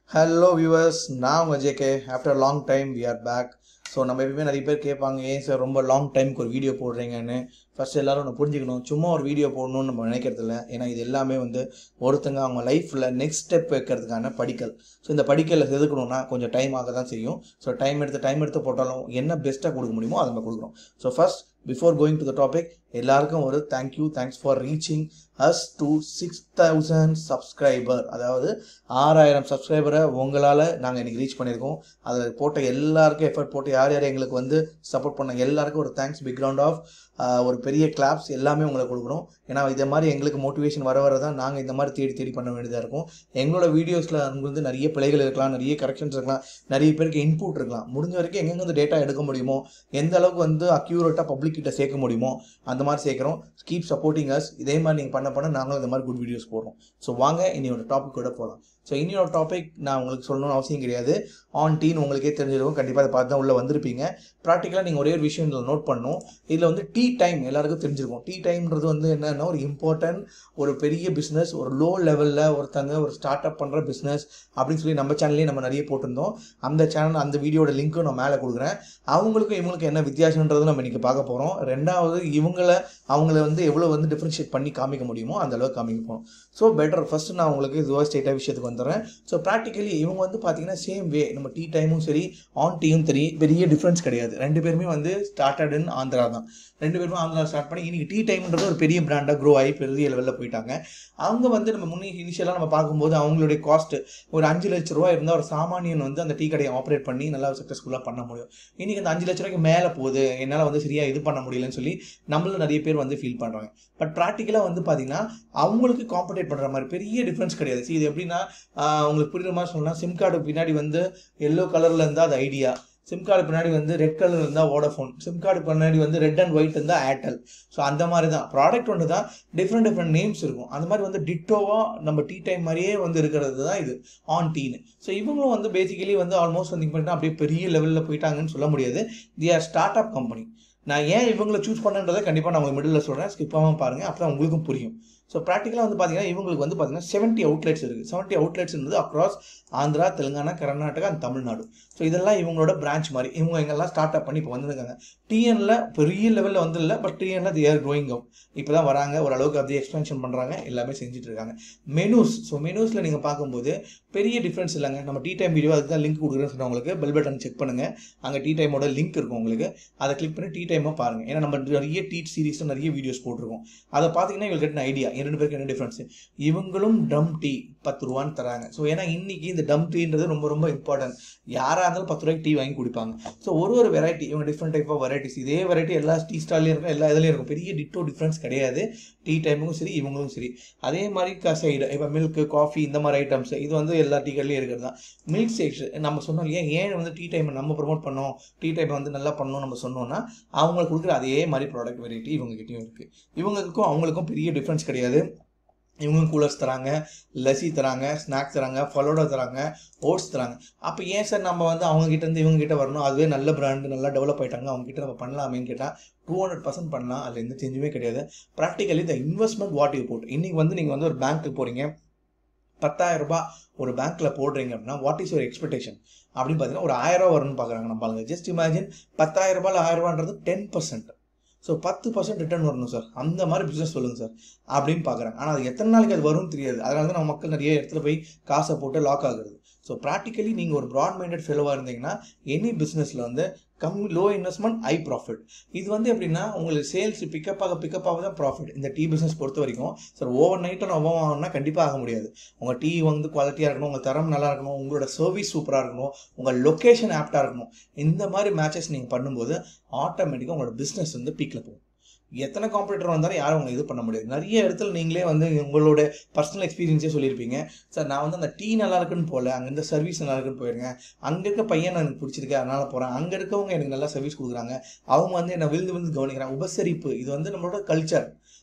hello viewers நான் உங்கள் JK after long time we are back so நம்ம எப்பயுமே நிறைய பேர் கேட்பாங்க ஏன் சார் ரொம்ப லாங் டைமுக்கு ஒரு வீடியோ போடுறீங்கன்னு ஃபர்ஸ்ட் எல்லாரும் ஒன்று புரிஞ்சுக்கணும் சும்மா ஒரு வீடியோ போடணும்னு நம்ம நினைக்கிறது இல்லை ஏன்னா இது எல்லாமே வந்து ஒருத்தங்க அவங்க லைஃப்பில் நெக்ஸ்ட் ஸ்டெப் வைக்கிறதுக்கான படிக்கல் ஸோ இந்த படிக்கலில் செதுக்கணும்னா கொஞ்சம் டைம் ஆக தான் செய்யும் ஸோ டைம் எடுத்து டைம் எடுத்து போட்டாலும் என்ன பெஸ்ட்டாக கொடுக்க முடியுமோ அதை நம்ம கொடுக்குறோம் so first before going to the topic எல்லாருக்கும் ஒரு thank you thanks for reaching us to six thousand subscriber அதாவது ஆறாயிரம் சப்ஸ்கிரைபரை உங்களால் நாங்கள் இன்றைக்கி ரீச் பண்ணியிருக்கோம் அதில் போட்ட எல்லாருக்கும் எஃபர்ட் போட்டு யார் யார் எங்களுக்கு வந்து சப்போர்ட் பண்ண எல்லாருக்கும் ஒரு தேங்க்ஸ் பிக்ரவுண்ட் ஆஃப் ஒரு பெரிய கிளாப்ஸ் எல்லாமே உங்களுக்கு கொடுக்குறோம் ஏன்னா இதே மாதிரி எங்களுக்கு மோட்டிவேஷன் வர வர தான் நாங்கள் இந்த மாதிரி தேடி தேடி பண்ண வேண்டியதாக இருக்கும் எங்களோட வீடியோஸில் வந்து நிறைய பிழைகள் இருக்கலாம் நிறைய கரெக்ஷன்ஸ் இருக்கலாம் நிறைய பேருக்கு இன்புட் இருக்கலாம் முடிஞ்ச வரைக்கும் எங்கெங்க வந்து டேட்டா எடுக்க முடியுமோ எந்த அளவுக்கு வந்து அக்யூரேட்டாக பப்ளிக் கிட்ட சேர்க்க முடியுமோ அந்த மாதிரி சேர்க்குறோம் கீப் சப்போர்ட்டிங் அஸ் இதே மாதிரி நீங்கள் பண்ண பண்ண நாங்களும் இந்த மாதிரி குட் வீடியோஸ் போடுறோம் ஸோ வாங்க இனியோட டாபிக் கூட போகலாம் ஸோ இன்னொரு டாபிக் நான் உங்களுக்கு சொல்லணும்னு அவசியம் கிடையாது ஆன் டீன் உங்களுக்கே தெரிஞ்சிருக்கும் கண்டிப்பாக அதை பார்த்து தான் உள்ளே வந்திருப்பீங்க ப்ராக்டிக்கலாக நீங்கள் ஒரே ஒரு விஷயம் இதில் நோட் பண்ணணும் இதில் வந்து டீ டைம் எல்லாருக்கும் தெரிஞ்சிருக்கும் டீ டைம்ன்றது வந்து என்னன்னா ஒரு இம்பார்ட்டன்ட் ஒரு பெரிய பிஸ்னஸ் ஒரு லோ லெவலில் ஒருத்தங்க ஒரு ஸ்டார்ட் அப் பண்ணுற பிஸ்னஸ் அப்படின்னு சொல்லி நம்ம சேனல்லேயே நம்ம நிறைய போட்டிருந்தோம் அந்த சேனல் அந்த வீடியோட லிங்க்கும் நான் மேலே கொடுக்குறேன் அவங்களுக்கும் இவங்களுக்கும் என்ன வித்தியாசன்றது நம்ம இன்றைக்கி பார்க்க போகிறோம் ரெண்டாவது இவங்கள அவங்கள வந்து எவ்வளோ வந்து டிஃப்ரென்ஷியேட் பண்ணி காமிக்க முடியுமோ அந்த அளவுக்கு காமிக்க போகிறோம் ஸோ பெட்டர் ஃபஸ்ட்டு நான் உங்களுக்கு இதுவாக ஸ்டேட்டாக விஷயத்துக்கு வந்துடுறேன் ஸோ ப்ராக்டிக்கலி இவங்க வந்து பார்த்தீங்கன்னா சேம் வே நம்ம டீ டைமும் சரி ஆன் டீயும் சரி பெரிய டிஃப்ரென்ஸ் கிடையாது ரெண்டு பேருமே வந்து ஸ்டார்டட் இன் ஆந்திரா தான் ரெண்டு பேருமே ஆந்திரா ஸ்டார்ட் பண்ணி இன்னைக்கு டீ டைம்ன்றது ஒரு பெரிய பிராண்டாக க்ரோ ஆகி பெரிய லெவலில் போயிட்டாங்க அவங்க வந்து நம்ம முன்னே இனிஷியலாக நம்ம பார்க்கும்போது அவங்களுடைய காஸ்ட் ஒரு அஞ்சு லட்ச ரூபா இருந்தால் ஒரு சாமானியன் வந்து அந்த டீ கடையை ஆப்ரேட் பண்ணி நல்லா சக்ஸஸ்ஃபுல்லாக பண்ண முடியும் இன்னைக்கு அந்த அஞ்சு லட்ச ரூபாய்க்கு மேலே போகுது என்னால் வந்து சரியாக இது பண்ண முடியலன்னு சொல்லி நம்மள நிறைய பேர் வந்து ஃபீல் பண்ணுறாங்க பட் ப்ராக்டிக்கலாக வந்து பார்த்தீங்கன்னா அவங்களுக்கு காம்படேட் பண்ணுற மாதிரி பெரிய டிஃப்ரென்ஸ் கிடையாது See, இது எப்படின்னா ஆஹ், உங்களுக்கு புரியுற மாதிரி சொல்லலாம் சிம் கார்டு பின்னாடி வந்து எல்லோ கலரில் இருந்தால் அது ஐடியா சிம் கார்டு பின்னாடி வந்து ரெட் கலர் இருந்தால் வோடஃபோன் சிம் கார்டு பின்னாடி வந்து ரெட் அண்ட் ஒயிட் இருந்தால் ஏர்டெல் ஸோ அந்த மாதிரி தான் ப்ராடக்ட் ஒன்று தான் டிஃப்ரெண்ட் டிஃப்ரெண்ட் நேம்ஸ் இருக்கும் அந்த மாதிரி வந்து டிட்டோவாக நம்ம டீ டைம் மாதிரியே வந்து இருக்கிறது தான் இது ஆன் டீன்னு ஸோ இவங்களும் வந்து பேசிக்கலி வந்து ஆல்மோஸ்ட் வந்து பண்ணிட்டு அப்படியே பெரிய லெவலில் போயிட்டாங்கன்னு சொல்ல முடியாது the are start up company நான் ஏன் இவங்களை சூஸ் பண்ணுன்றதை கண்டிப்பாக நான் உங்களுக்கு மிடில் சொல்கிறேன் ஸ்கிப் ஆகாமல் பாருங்கள் அப்போ தான் உங்களுக்கும் புரியும் ஸோ ப்ராக்டிக்கலாக வந்து பார்த்தீங்கன்னா இவங்களுக்கு வந்து பார்த்தீங்கன்னா செவன்ட்டி அவுட்லெட்ஸ் இருக்குது செவன்ட்டி அவுட்லெட்ஸ்ன்றது across Andhra Telangana Karnataka and Tamil Nadu so இதெல்லாம் இவங்களோட பிரான்ச் மாதிரி இவங்க எங்கெல்லாம் ஸ்டார்ட் அப் பண்ணி இப்போ வந்திருக்காங்க டிஎன்ல பெரிய லெவலில் வந்து இல்லை பட் டிஎன்ல தி ஆர் க்ரோயிங் அவுட் இப்போ தான் வராங்க ஓரளவுக்கு அப்படியே எக்ஸ்பென்ஷன் பண்ணுறாங்க எல்லாமே செஞ்சுட்டு இருக்காங்க மெனூஸ் ஸோ மெனூஸில் நீங்கள் பார்க்கும்போது பெரிய டிஃப்ரென்ஸ் இல்லைங்க நம்ம டீ டைம் வீடியோ அதுக்கு தான் லிங்க் கொடுக்குறேன்னு சொன்ன உங்களுக்கு பெல் பட்டன் செக் பண்ணுங்கள் அங்கே டீ டைமோட லிங்க் இருக்கும் உங்களுக்கு அதை கிளிக் பண்ணி டீ டைமாக பாருங்கள் ஏன்னா நம்ம நிறைய டீ சீரீஸில் நிறைய வீடியோஸ் போட்டிருக்கோம் அதை பார்த்தீங்கன்னா இவங்களுக்கு என்ன ஐடியா ரெண்டு பேருக்கு என்ன டிஃப்ரென்ஸ் இவங்களும் டம் டீ பத்து ரூபான்னு தராங்க ஸோ ஏன்னா இன்னைக்கு இந்த டம் டீன்றது ரொம்ப ரொம்ப இம்பார்ட்டன்ட் யாராக இருந்தாலும் பத்து ரூபாய்க்கு டீ வாங்கி குடிப்பாங்க ஸோ ஒரு ஒரு வெரைட்டி இவங்க டிஃப்ரெண்ட் டைப் ஆஃப் வெரைட்டிஸ் இதே வெரைட்டி எல்லா டீ ஸ்டால்லையும் இருக்கும் எல்லா இதுலையும் இருக்கும் பெரிய டிட்டோ டிஃப்ரென்ஸ் கிடையாது டீ டைமுக்கும் சரி இவங்களும் சரி அதே மாதிரி சைடு இப்போ மில்க் காஃபி இந்த மாதிரி ஐட்டம்ஸ் இது வந்து எல்லா டீ கடையிலையும் இருக்கிறது தான் மில்க் ஷேக்ஸ் நம்ம சொன்னோம் இல்லையா ஏன் வந்து டீ டைமை நம்ம ப்ரொமோட் பண்ணோம் டீ டைமை வந்து நல்லா பண்ணணும் நம்ம சொன்னோம்னா அவங்களுக்கு கொடுக்குற அதே மாதிரி ப்ராடக்ட் வெரைட்டி இவங்ககிட்டயும் இருக்குது இவங்களுக்கும் அவங்களுக்கும் பெரிய டிஃப்ரென்ஸ் கிடையாது இவங்க கூலர்ஸ் தராங்க லஸ்ஸி தராங்க ஸ்நாக்ஸ் தராங்க ஃபலோடா தராங்க ஓட்ஸ் தராங்க அப்போ ஏன் சார் நம்ம வந்து அவங்க கிட்ட இருந்து இவங்க கிட்ட வரணும் அதுவே நல்ல பிராண்டு நல்லா டெவலப் ஆயிட்டாங்க அவங்க கிட்ட நம்ம பண்ணலாமேன்னு கேட்டால் டூ ஹண்ட்ரட் பர்சன்ட் பண்ணலாம் அதில் எந்த சேஞ்சுமே கிடையாது ப்ராக்டிக்கலி இந்த இன்வெஸ்ட்மெண்ட் வாட் யூ போட் இன்னைக்கு வந்து நீங்கள் வந்து ஒரு பேங்க்குக்கு போகிறீங்க பத்தாயிரம் ரூபாய் ஒரு பேங்க்கில் போடுறீங்க அப்படின்னா வாட் இஸ் யுவர் எக்ஸ்பெக்டேஷன் அப்படின்னு பார்த்தீங்கன்னா ஒரு ஆயிரம் ரூபா வரும்னு பார்க்குறாங்க நம்ம ஆளுங்க ஜஸ்ட் இமேஜின் பத்தாயிரம் ரூபாயில் ஆயிரம் ரூபான்றது டென் பர்சன்ட் ஸோ பத்து பர்சன்ட் ரிட்டர்ன் வரணும் சார் அந்த மாதிரி பிஸ்னஸ் சொல்லுங்கள் சார் அப்படின்னு பார்க்குறாங்க ஆனால் அது எத்தனை நாளைக்கு அது வரும்னு தெரியாது அதனால தான் நம்ம மக்கள் நிறைய இடத்துல போய் காசை போட்டு லாக் ஆகுறது ஸோ ப்ராக்டிக்கலி நீங்கள் ஒரு ப்ராட் மைண்டட் ஃபெலோவாக இருந்தீங்கன்னா எனி பிஸ்னஸில் வந்து கம்மி லோ இன்வெஸ்ட்மெண்ட் ஹை ப்ராஃபிட் இது வந்து எப்படின்னா உங்களுக்கு சேல்ஸ் பிக்கப் ஆக பிக்கப் ஆக தான் ப்ராஃபிட் இந்த டீ பிஸ்னஸ் பொறுத்த வரைக்கும் சார் ஓவர் நைட்டும் நம்ம ஆகணும்னா கண்டிப்பாக ஆக முடியாது உங்கள் டீ வந்து குவாலிட்டியாக இருக்கணும் உங்கள் தரம் நல்லா இருக்கணும் உங்களோட சர்வீஸ் சூப்பராக இருக்கணும் உங்கள் லொக்கேஷன் ஆப்டாக இருக்கணும் இந்த மாதிரி மேட்சஸ் நீங்கள் பண்ணும்போது ஆட்டோமேட்டிக்காக உங்களோட பிஸ்னஸ் வந்து பீக்கில் போகும் எத்தனை காம்படிட்டர் வந்தாலும் யாரும் உங்களை இது பண்ண முடியாது நிறைய இடத்துல நீங்களே வந்து உங்களோட பர்சனல் எக்ஸ்பீரியன்ஸே சொல்லியிருப்பீங்க சார் நான் வந்து அந்த டீ நல்லா இருக்குன்னு போகல அங்கே இருந்த சர்வீஸ் நல்லா இருக்குன்னு போயிருங்க அங்கே இருக்க பையன் எனக்கு பிடிச்சிருக்கு அதனால போகிறேன் அங்கே இருக்கவங்க எனக்கு நல்லா சர்வீஸ் கொடுக்குறாங்க அவங்க வந்து என்னை விழுந்து விழுந்து கவனிக்கிறாங்க உபசரிப்பு இது வந்து நம்மளோட கல்ச்சர்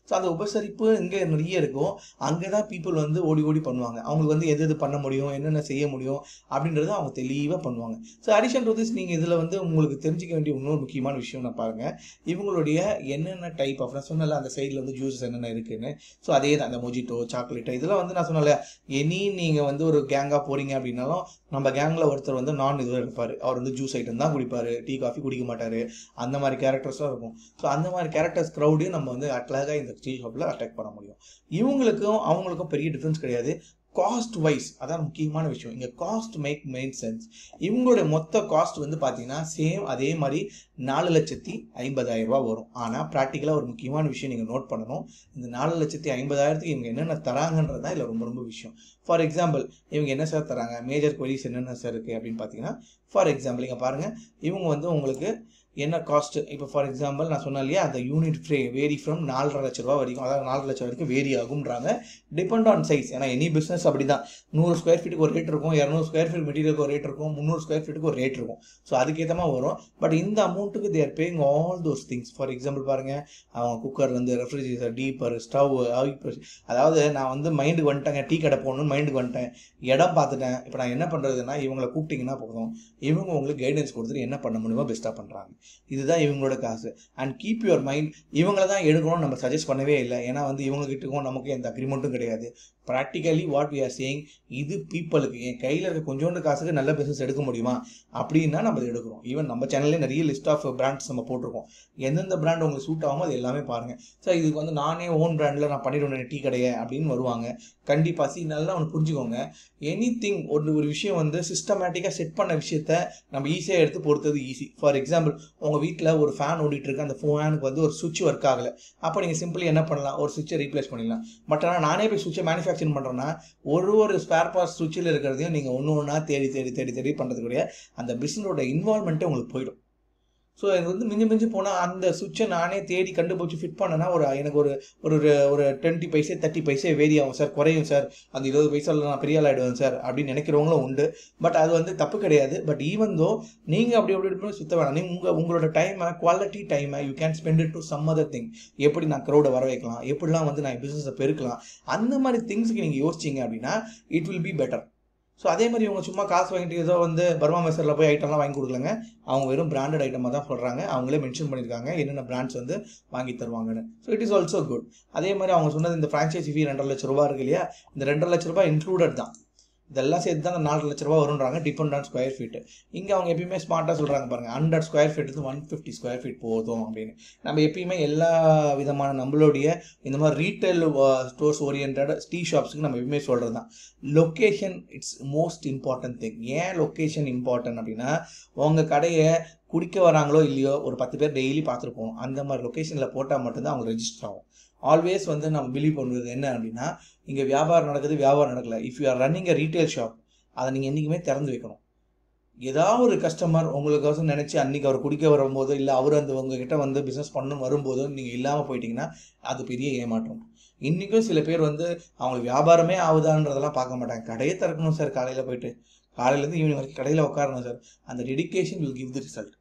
ஸோ அந்த உபசரிப்பு இங்கே நிறைய இருக்கும் அங்கே தான் பீப்புள் வந்து ஓடி ஓடி பண்ணுவாங்க அவங்களுக்கு வந்து எது எது பண்ண முடியும் என்னென்ன செய்ய முடியும் அப்படின்றத அவங்க தெளிவாக பண்ணுவாங்க ஸோ அடிஷன் டு திஸ் நீங்கள் இதில் வந்து உங்களுக்கு தெரிஞ்சிக்க வேண்டிய இன்னொரு முக்கியமான விஷயம் நான் பாருங்கள் இவங்களுடைய என்னென்ன டைப் ஆஃப் நான் சொன்னல அந்த சைடில் வந்து ஜூஸஸ் என்னென்ன இருக்குன்னு ஸோ அதே தான் அந்த மொஜிட்டோ சாக்லேட்டோ இதெல்லாம் வந்து நான் சொன்னல எனி நீங்கள் வந்து ஒரு கேங்காக போகிறீங்க அப்படின்னாலும் நம்ம கேங்கில் ஒருத்தர் வந்து நான் இதுவாக இருப்பார் அவர் வந்து ஜூஸ் ஐட்டம் தான் குடிப்பார் டீ காஃபி குடிக்க மாட்டார் அந்த மாதிரி கேரக்டர்ஸும் இருக்கும் ஸோ அந்த மாதிரி கேரக்டர்ஸ் க்ரௌடையும் நம்ம வந்து அட்லாக இந்த டீ ஷாப்பில் அட்டாக் பண்ண முடியும் இவங்களுக்கும் அவங்களுக்கும் பெரிய டிஃப்ரென்ஸ் கிடையாது காஸ்ட் வைஸ் அதான் முக்கியமான விஷயம் இங்கே காஸ்ட் மேக் மெயின் சென்ஸ் இவங்களுடைய மொத்த காஸ்ட் வந்து பார்த்தீங்கன்னா சேம் அதே மாதிரி நாலு லட்சத்தி ஐம்பதாயிரம் ரூபா வரும் ஆனால் ப்ராக்டிக்கலாக ஒரு முக்கியமான விஷயம் நீங்கள் நோட் பண்ணணும் இந்த நாலு லட்சத்தி ஐம்பதாயிரத்துக்கு இவங்க என்னென்ன தராங்கன்றது தான் இதில் ரொம்ப ரொம்ப விஷயம் ஃபார் எக்ஸாம்பிள் இவங்க என்ன சார் தராங்க மேஜர் கொரிஸ் என்னென்ன சார் இருக்குது அப்படின்னு பார்த்தீங்கன்னா ஃபார் எக்ஸாம்பிள் இங்கே பாருங்கள் இவங்க வந்து உங்களுக்கு என்ன காஸ்ட் இப்போ ஃபார் எக்ஸாம்பிள் நான் சொன்னேன் இல்லையா அந்த யூனிட் ஃப்ரே வேரி ஃப்ரம் நாலரை லட்ச ரூபா வரைக்கும் அதாவது நாலு லட்சம் வரைக்கும் வேரி ஆகும்ன்றாங்க டிபெண்ட் ஆன் சைஸ் ஏன்னா எனி பிஸ்னஸ் அப்படி தான் நூறு ஸ்கொயர் ஃபீட்டுக்கு ஒரு ரேட் இருக்கும் இரநூறு ஸ்கொயர் ஃபீட் மெட்டீரியலுக்கு ஒரு ரேட் இருக்கும் முந்நூறு ஸ்கொயர் ஃபீட்டுக்கு ஒரு ரேட் இருக்கும் ஸோ அதுக்கேற்ற மாதிரி வரும் பட் இந்த அமௌண்ட்டுக்கு they're paying all those things for example பாருங்கள் அவங்க குக்கர் வந்து ரெஃப்ரிஜரேட்டர் டீப்பர் ஸ்டவ் அதாவது நான் வந்து மைண்டுக்கு வந்துட்டேங்க டீ கடை போகணும்னு மைண்டுக்கு வந்துட்டேன் இடம் பார்த்துட்டேன் இப்போ நான் என்ன பண்ணுறதுன்னா இவங்களை கூப்பிட்டிங்கன்னா போதும் இவங்க உங்களுக்கு கைடன்ஸ் கொடுத்துட்டு என்ன பண்ண முடியுமோ பெஸ்ட்டாக பண்ணுறாங்க இதுதான் இவங்களோட காசு அண்ட் கீப் யுவர் மைண்ட் இவங்கள தான் எடுக்கணும்னு நம்ம சஜஸ்ட் பண்ணவே இல்லை ஏன்னா வந்து இவங்ககிட்டக்கும் நமக்கு எந்த அக்ரிமெண்ட்டும் கிடையாது practically what we are saying இது பீப்புளுக்கு என் கையில் இருக்க கொஞ்சோண்டு காசுக்கு நல்ல பிஸ்னஸ் எடுக்க முடியுமா அப்படின்னா நம்ம அதை எடுக்கிறோம் ஈவன் நம்ம சேனல்லே நிறைய லிஸ்ட் ஆஃப் பிராண்ட்ஸ் நம்ம போட்டிருக்கோம் எந்தெந்த பிராண்ட் உங்களுக்கு சூட் ஆகுமோ அது எல்லாமே பாருங்கள் சார் இதுக்கு வந்து நானே ஓன் பிராண்டில் நான் பண்ணிடுவேன் டீ கடையை அப்படின்னு வருவாங்க கண்டிப்பாக சி நல்லா ஒன்று புரிஞ்சுக்கோங்க எனி திங் ஒரு ஒரு விஷயம் வந்து சிஸ்டமேட்டிக்காக செட் பண்ண விஷயத்த நம்ம ஈஸியாக எடுத்து பொறுத்தது ஈஸி ஃபார் எக்ஸாம்பிள் உங்கள் வீட்டில் ஒரு ஃபேன் ஓடிட்டு இருக்கு அந்த ஃபேனுக்கு வந்து ஒரு சுவிட்ச் ஒர்க் ஆகலை அப்போ நீங்கள் சிம்பிளி என்ன பண்ணலாம் ஒரு சுவிட்சை ரீப்ளேஸ் பண்ணிடலாம் பட் ஆனால் நானே போய் சுவிட்சை மேனுஃபேக்சரிங் பண்ணுறேன்னா ஒரு ஒரு ஸ்பேர் பார்ட்ஸ் சுவிட்சில் இருக்கிறதையும் நீங்கள் ஒன்று ஒன்றா தேடி தேடி தேடி தேடி பண்ணுறதுக்குரிய அந்த பிஸ்னஸோட இன்வால்மெண்ட்டே உங்களுக்கு போயிடும் ஸோ இது வந்து மிஞ்சி மிஞ்சி போனால் அந்த சுவிட்சை நானே தேடி கண்டுபிடிச்சி ஃபிட் பண்ணனா ஒரு எனக்கு ஒரு ஒரு ஒரு twenty paise thirty paise vary ஆகும் சார் குறையும் சார் அந்த இருபது பைசாவில் நான் பெரிய ஆள் ஆகிடுவேன் சார் அப்படின்னு நினைக்கிறவங்களும் உண்டு பட் அது வந்து தப்பு கிடையாது பட் ஈவன் தோ நீங்கள் அப்படி அப்படி இப்படி சுத்த வேணாம் நீங்கள் உங்கள் உங்களோட டைமை குவாலிட்டி டைமை you can spend it to some other thing எப்படி நான் க்ரௌடை வர வைக்கலாம் எப்படிலாம் வந்து நான் பிஸ்னஸை பெருக்கலாம் அந்த மாதிரி திங்ஸுக்கு நீங்கள் யோசிச்சிங்க அப்படின்னா it will be better so அதே மாதிரி இவங்க சும்மா காசு வாங்கிட்டு ஏதோ வந்து பர்மா மெசரில் போய் ஐட்டம்லாம் வாங்கி கொடுக்கலங்க அவங்க வெறும் பிராண்டட் ஐட்டமாக தான் சொல்கிறாங்க அவங்களே மென்ஷன் பண்ணியிருக்காங்க என்னென்ன பிராண்ட்ஸ் வந்து வாங்கி தருவாங்கன்னு so it is also good அதே மாதிரி அவங்க சொன்னது இந்த ஃப்ரான்ச்சைசி ஃபீ ரெண்டரை லட்ச ரூபா இருக்கு இல்லையா இந்த ரெண்டரை லட்ச ரூபாய் இன்க்ளூடட் தான் இதெல்லாம் சேர்த்து தான் அந்த நாலு லட்ச ரூபா வரும்ன்றாங்க டிபெண்ட் ஆன் ஸ்கொயர் ஃபீட் இங்கே அவங்க எப்பயுமே ஸ்மார்ட்டாக சொல்கிறாங்க பாருங்கள் hundred square feet one fifty square feet போதும் அப்படின்னு நம்ம எப்பயுமே எல்லா விதமான நம்மளுடைய இந்த மாதிரி ரீட்டைல் ஸ்டோர்ஸ் ஓரியன்ட் டீ ஷாப்ஸுக்கு நம்ம எப்பயுமே சொல்கிறது தான் location it's most important thing ஏன் லொக்கேஷன் இம்பார்ட்டன்ட் அப்படின்னா உங்கள் கடையை குடிக்க வராங்களோ இல்லையோ ஒரு பத்து பேர் டெய்லி பார்த்துருப்போம் அந்த மாதிரி லொக்கேஷனில் போட்டால் மட்டும்தான் அவங்க ரெஜிஸ்டர் ஆகும் ஆல்வேஸ் வந்து நம்ம பிலீவ் பண்ணுறது என்ன அப்படின்னா இங்கே வியாபாரம் நடக்குது வியாபாரம் நடக்கல if you are running a retail shop அதை நீங்கள் என்றைக்குமே திறந்து வைக்கணும் ஏதாவது ஒரு கஸ்டமர் உங்களுக்கோசம் நினச்சி அன்றைக்கி அவர் குடிக்க வரும்போதோ இல்லை அவர் அந்த உங்ககிட்ட வந்து பிஸ்னஸ் பண்ணணும் வரும்போதோ நீங்கள் இல்லாமல் போயிட்டீங்கன்னா அது பெரிய ஏமாற்றம் இன்றைக்கும் சில பேர் வந்து அவங்களுக்கு வியாபாரமே ஆகுதான்றதெல்லாம் பார்க்க மாட்டாங்க கடையே திறக்கணும் சார் காலையில் போயிட்டு காலையிலேருந்து ஈவினிங் வரைக்கும் கடையில் உட்காரணும் சார் அந்த dedication will give the result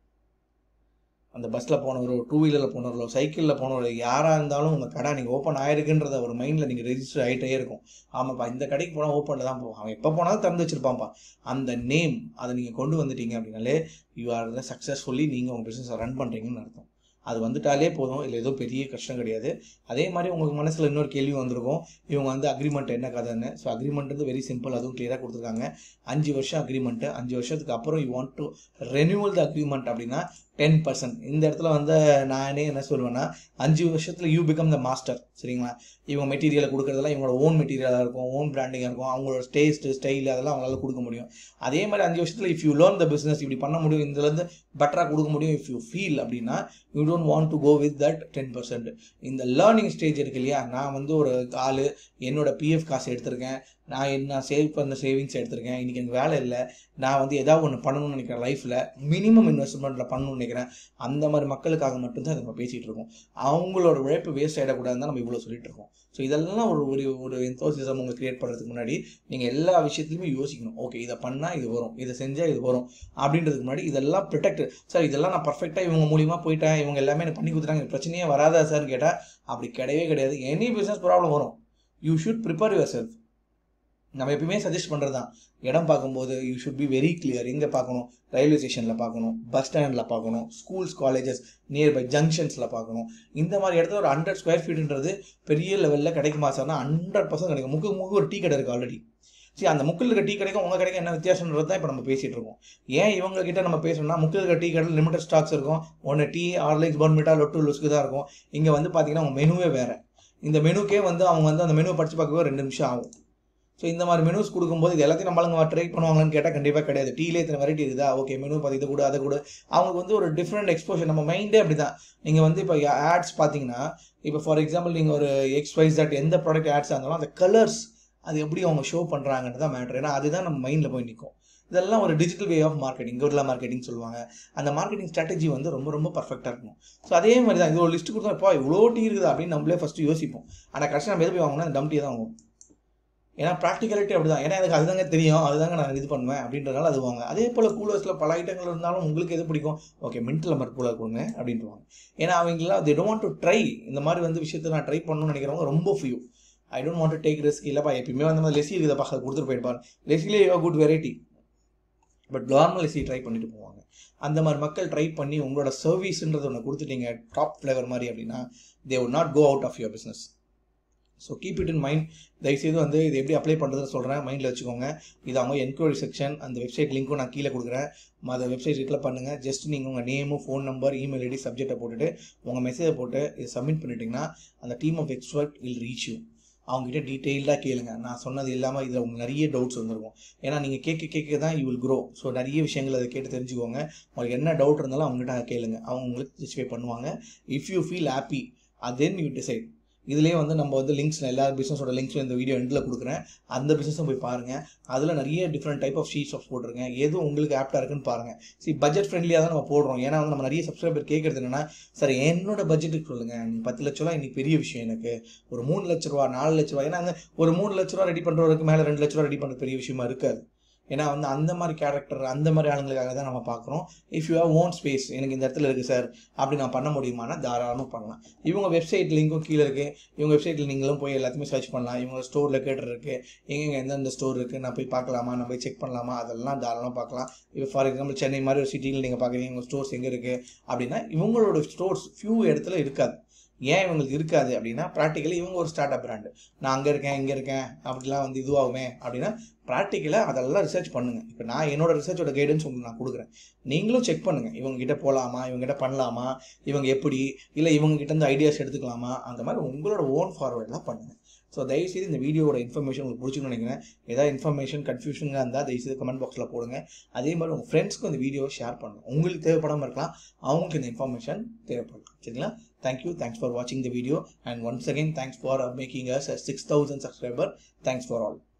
அந்த பஸ்ஸில் போனவரோ டூ வீலரில் போனவரோ சைக்கிளில் போனவரோ யாராக இருந்தாலும் உங்கள் கடை நீங்கள் ஓப்பன் ஆயிருக்குன்றத ஒரு மைண்டில் நீங்கள் ரெஜிஸ்டர் ஆகிட்டே இருக்கும் ஆமாப்பா இந்த கடைக்கு போனால் ஓப்பனில் தான் போவோம் அவன் எப்போ போனாலும் திறந்து வச்சிருப்பான்ப்பா அந்த நேம் அதை நீங்கள் கொண்டு வந்துட்டீங்க அப்படின்னாலே யூ ஆர் த சக்ஸஸ்ஃபுல்லி நீங்கள் உங்கள் பிஸ்னஸை ரன் பண்ணுறீங்கன்னு அர்த்தம் அது வந்துட்டாலே போதும் இல்லை ஏதோ பெரிய கஷ்டம் கிடையாது அதே மாதிரி உங்களுக்கு மனசில் இன்னொரு கேள்வி வந்திருக்கும் இவங்க வந்து அக்ரிமெண்ட் என்ன கதைன்னு ஸோ அக்ரிமெண்ட் வந்து வெரி சிம்பிள் அதுவும் கிளியராக கொடுத்துருக்காங்க அஞ்சு வருஷம் அக்ரிமெண்ட்டு அஞ்சு வருஷத்துக்கு அப்புறம் you want to renewal the agreement அப்படின்னா டென் பர்சன்ட் இந்த இடத்துல வந்து நானே என்ன சொல்லுவேன்னா அஞ்சு வருஷத்தில் யூ பிகம் த மாஸ்டர் சரிங்களா இவங்க மெட்டீரியலை கொடுக்குறதெல்லாம் இவங்களோட ஓன் மெட்டீரியலாக இருக்கும் ஓன் பிராண்டிங்காக இருக்கும் அவங்களோட டேஸ்ட்டு ஸ்டைல் அதெல்லாம் அவங்களால கொடுக்க முடியும் அதே மாதிரி அஞ்சு வருஷத்தில் if you learn the business இப்படி பண்ண முடியும் இதுலேருந்து பெட்டராக கொடுக்க முடியும் இஃப் யூ ஃபீல் அப்படின்னா you don't want to go with that ten percent இந்த லேர்னிங் ஸ்டேஜ் இருக்கு இல்லையா நான் வந்து ஒரு ஆள் என்னோட பிஎஃப் காசு எடுத்திருக்கேன் நான் என்ன- நான் சேவ் பண்ண சேவிங்ஸ் எடுத்திருக்கேன் இன்றைக்கி எனக்கு வேலை இல்லை நான் வந்து ஏதாவது ஒன்று பண்ணணும்னு நினைக்கிறேன் லைஃப்பில் மினிமம் இன்வெஸ்ட்மெண்ட்டில் பண்ணணும்னு நினைக்கிறேன் அந்த மாதிரி மக்களுக்காக மட்டும்தான் இதை நம்ம பேசிகிட்டு இருக்கோம் அவங்களோட உழைப்பு வேஸ்ட் ஆகிடக்கூடாதுன்னு தான் நம்ம இவ்வளோ சொல்லிட்டு இருக்கோம் ஸோ இதெல்லாம் ஒரு ஒரு ஒரு எந்தோசிசம் உங்களுக்கு கிரியேட் பண்ணுறதுக்கு முன்னாடி நீங்கள் எல்லா விஷயத்துலையுமே யோசிக்கணும் ஓகே இதை பண்ணால் இது வரும் இதை செஞ்சால் இது வரும் அப்படின்றதுக்கு முன்னாடி இதெல்லாம் ப்ரொடெக்ட் சார் இதெல்லாம் நான் பர்ஃபெக்டாக இவங்க மூலியமாக போயிட்டேன் இவங்க எல்லாமே எனக்கு பண்ணி கொடுத்துட்டாங்க எனக்கு பிரச்சனையே வராதா சார்னு கேட்டால் அப்படி கிடையவே கிடையாது எனி பிஸ்னஸ் ப்ராப்ளம் வரும் you should prepare yourself நம்ம எப்பயுமே சஜஸ்ட் பண்ணுறது தான் இடம் பார்க்கும்போது you should be very clear எங்கே பார்க்கணும் ரயில்வே ஸ்டேஷனில் பார்க்கணும் பஸ் ஸ்டாண்டில் பார்க்கணும் ஸ்கூல்ஸ் காலேஜஸ் நியர்பை ஜங்ஷன்ஸில் பார்க்கணும் இந்த மாதிரி இடத்துல ஒரு ஹண்ட்ரட் ஸ்கொயர் ஃபீட்ன்றது பெரிய லெவலில் கிடைக்குமா சார்னா ஹண்ட்ரட் பர்சன்ட் கிடைக்கும் முக்கு முக்கு ஒரு டீ கடை இருக்குது ஆல்ரெடி சரி அந்த முக்கில் இருக்க டீ கடைக்கும் உங்கள் கடைக்கும் என்ன வித்தியாசம்ன்றது தான் இப்போ நம்ம பேசிகிட்டு இருக்கோம் ஏன் இவங்க கிட்ட நம்ம பேசணும்னா முக்கில் இருக்க டீ கடையில் லிமிடெட் ஸ்டாக்ஸ் இருக்கும் ஒன்று டீ ஆர்லைக்ஸ் பர்மிட்டா லொட்டு லுஸ்க்கு தான் இருக்கும் இங்கே வந்து பார்த்தீங்கன்னா அவங்க மெனுவே வேறு இந்த மெனுக்கே வந்து அவங்க வந்து அந்த மெனுவை படித்து பார்க்கவே ரெண்டு நிமிஷம் ஆகும் ஸோ இந்த மாதிரி மெனுஸ் கொடுக்கும்போது இது எல்லாத்தையும் நம்மளுங்க ட்ரை பண்ணுவாங்களான்னு கேட்டால் கண்டிப்பாக கிடையாது டீலே இத்தனை வெரைட்டி இருக்குதா ஓகே மெனு பார்த்து இதை கூட அதை கூட அவங்களுக்கு வந்து ஒரு டிஃப்ரெண்ட் எக்ஸ்போஷர் நம்ம மைண்டே அப்படி தான் நீங்கள் வந்து இப்போ ஆட்ஸ் பார்த்தீங்கன்னா இப்போ ஃபார் எக்ஸாம்பிள் நீங்கள் ஒரு எக்ஸ் வைஸ் தட் எந்த ப்ராடக்ட் ஆட்ஸாக இருந்தாலும் அந்த கலர்ஸ் அது எப்படி அவங்க ஷோ பண்ணுறாங்கன்னு தான் மேட்ரு ஏன்னா அதுதான் நம்ம மைண்டில் போய் நிற்கும் இதெல்லாம் ஒரு digital way of marketing guerrilla marketing சொல்லுவாங்க அந்த மார்க்கெட்டிங் ஸ்ட்ராட்டஜி வந்து ரொம்ப ரொம்ப பர்ஃபெக்டாக இருக்கும் ஸோ அதே மாதிரி தான் இது ஒரு லிஸ்ட் கொடுத்தா இப்போ இவ்வளோ டீ இருக்குது அப்படின்னு நம்மளே ஃபஸ்ட்டு யோசிப்போம் ஆனால் கடைசி நம்ம எது போய் வாங்கணும் அந்த டம் டீ தான் வாங்குவோம் ஏன்னா ப்ராக்டிகாலிட்டி அப்படி தான் ஏன்னா எனக்கு அதுதாங்க தெரியும் அதுதாங்க நான் இது பண்ணுவேன் அப்படின்றனால அது வாங்க அதே போல் கூலர்ஸில் பல ஐட்டங்கள் இருந்தாலும் உங்களுக்கு எது பிடிக்கும் ஓகே மின்ட் லெமர் கூலர் கொடுங்க அப்படின்ட்டுவாங்க ஏன்னா அவங்களாம் தி டோன்ட் டு ட்ரை இந்த மாதிரி வந்து விஷயத்தை நான் ட்ரை பண்ணணும்னு நினைக்கிறவங்க ரொம்ப few I don't want to take risk இல்லைப்பா எப்பயுமே வந்து மாதிரி லெசி இருக்குதப்பா அதை கொடுத்துட்டு போயிடுப்பார் லெசிலே good variety but normal lassi try பண்ணிட்டு போவாங்க அந்த மாதிரி மக்கள் ட்ரை பண்ணி உங்களோட சர்வீஸ்ன்றது ஒன்று கொடுத்துட்டீங்க டாப் ஃப்ளேவர் மாதிரி அப்படின்னா they would not go out of your business so keep it in mind தயவுசெய்து வந்து இது எப்படி அப்ளை பண்ணுறதுன்னு சொல்கிறேன் மைண்டில் வச்சுக்கோங்க இது அவங்க என்கொயரி செக்ஷன் அந்த வெப்சைட் லிங்க்கும் நான் கீழே கொடுக்குறேன் அந்த வெப்சைட் கிளிக் பண்ணுங்கள் ஜஸ்ட் நீங்கள் உங்கள் name phone number email ID சப்ஜெக்டை போட்டுட்டு உங்கள் மெசேஜை போட்டு இதை சப்மிட் பண்ணிட்டீங்கன்னா அந்த team of expert will reach you அவங்ககிட்ட டீட்டெயிலாக கேளுங்க நான் சொன்னது இல்லாமல் இதில் உங்களுக்கு நிறைய டவுட்ஸ் வந்திருக்கும் ஏன்னா நீங்கள் கேட்க கேட்க தான் யூ வில் க்ரோ ஸோ நிறைய விஷயங்கள் அதை கேட்டு தெரிஞ்சுக்கோங்க உங்களுக்கு என்ன டவுட் இருந்தாலும் அவங்ககிட்ட கேளுங்க அவங்க உங்களுக்கு ஜஸ்டிஃபை பண்ணுவாங்க if you feel happy then you decide இதுலேயே வந்து நம்ம வந்து லிங்க்ஸ் எல்லா பிஸ்னஸோட லிங்க்ஸும் இந்த வீடியோ எண்டில் கொடுக்குறேன் அந்த பிஸ்னஸும் போய் பாருங்கள் அதில் நிறைய different type of sheets of போட்டிருக்கேன் எது உங்களுக்கு ஆப்டாக இருக்குன்னு பாருங்கள் சரி பட்ஜெட் ஃப்ரெண்ட்லியாக தான் நம்ம போடுறோம் ஏன்னா வந்து நம்ம நிறைய சப்ஸ்கிரைபர் கேட்குறது என்னன்னா சார் என்னோட பட்ஜெட்டுக்கு சொல்லுங்கள் நீங்கள் பத்து லட்ச ரூபா இன்னைக்கு பெரிய விஷயம் எனக்கு ஒரு மூணு லட்ச ரூபா நாலு லட்ச ரூபா ஏன்னா அந்த ஒரு மூணு லட்ச ரூபா ரெடி பண்ணுறவருக்கு மேலே ரெண்டு லட்ச ரூபா ரெடி பண்ணுறது பெரிய விஷயமா இருக்காது ஏன்னா வந்து அந்த மாதிரி கேரக்டர் அந்த மாதிரி ஆளுங்களுக்காக தான் நம்ம பார்க்குறோம் if you have own space எனக்கு இந்த இடத்துல இருக்குது சார் அப்படி நான் பண்ண முடியுமானா தாராளமாக பண்ணலாம் இவங்க வெப்சைட் லிங்க்கும் கீழே இருக்குது இவங்க வெப்சைட்டில் நீங்களும் போய் எல்லாத்தையுமே சர்ச் பண்ணலாம் இவங்க ஸ்டோரில் கேட்டு இருக்குது எங்கெங்கே எந்தெந்த ஸ்டோர் இருக்குது நான் போய் பார்க்கலாமா நான் போய் செக் பண்ணலாமா அதெல்லாம் தாராளமாக பார்க்கலாம் இப்போ ஃபார் எக்ஸாம்பிள் சென்னை மாதிரி ஒரு சிட்டியில் நீங்கள் பார்க்குறீங்க உங்கள் ஸ்டோர்ஸ் எங்கே இருக்குது அப்படின்னா இவங்களோட ஸ்டோர்ஸ் ஃபியூ இடத்துல இருக்காது ஏன் இவங்களுக்கு இருக்காது அப்படின்னா ப்ராக்டிக்கலி இவங்க ஒரு ஸ்டார்ட் அப் பிராண்டு நான் அங்கே இருக்கேன் இங்கே இருக்கேன் அப்படிலாம் வந்து இதுவாகுமே அப்படின்னா ப்ராக்டிக்கலாக அதெல்லாம் ரிசர்ச் பண்ணுங்கள் இப்போ நான் என்னோட ரிசர்ச்சோட கைடன்ஸ் உங்களுக்கு நான் கொடுக்குறேன் நீங்களும் செக் பண்ணுங்கள் இவங்க கிட்ட போகலாமா இவங்க கிட்ட பண்ணலாமா இவங்க எப்படி இல்லை இவங்க கிட்ட இருந்து ஐடியாஸ் எடுத்துக்கலாமா அந்த மாதிரி உங்களோட ஓன் ஃபார்வர்டெலாம் பண்ணுங்கள் ஸோ தயவுசெய்து இந்த வீடியோட இன்ஃபர்மேஷன் உங்களுக்கு பிடிச்சின்னு நினைக்கிறேன் ஏதாவது இன்ஃபர்மேஷன் கன்ஃபியூஷனாக இருந்தால் தயவுசெய்து கமெண்ட் பாக்ஸில் போடுங்க அதே மாதிரி உங்கள் ஃப்ரெண்ட்ஸ்க்கு இந்த வீடியோ ஷேர் பண்ணுங்கள் உங்களுக்கு தேவைப்படாமல் இருக்கலாம் அவங்களுக்கு இந்த இன்ஃபர்மேஷன் தேவைப்படலாம் சரிங்களா தேங்க்யூ தேங்க்ஸ் ஃபார் வாட்சிங் the video and once again thanks for making us six thousand subscriber thanks for all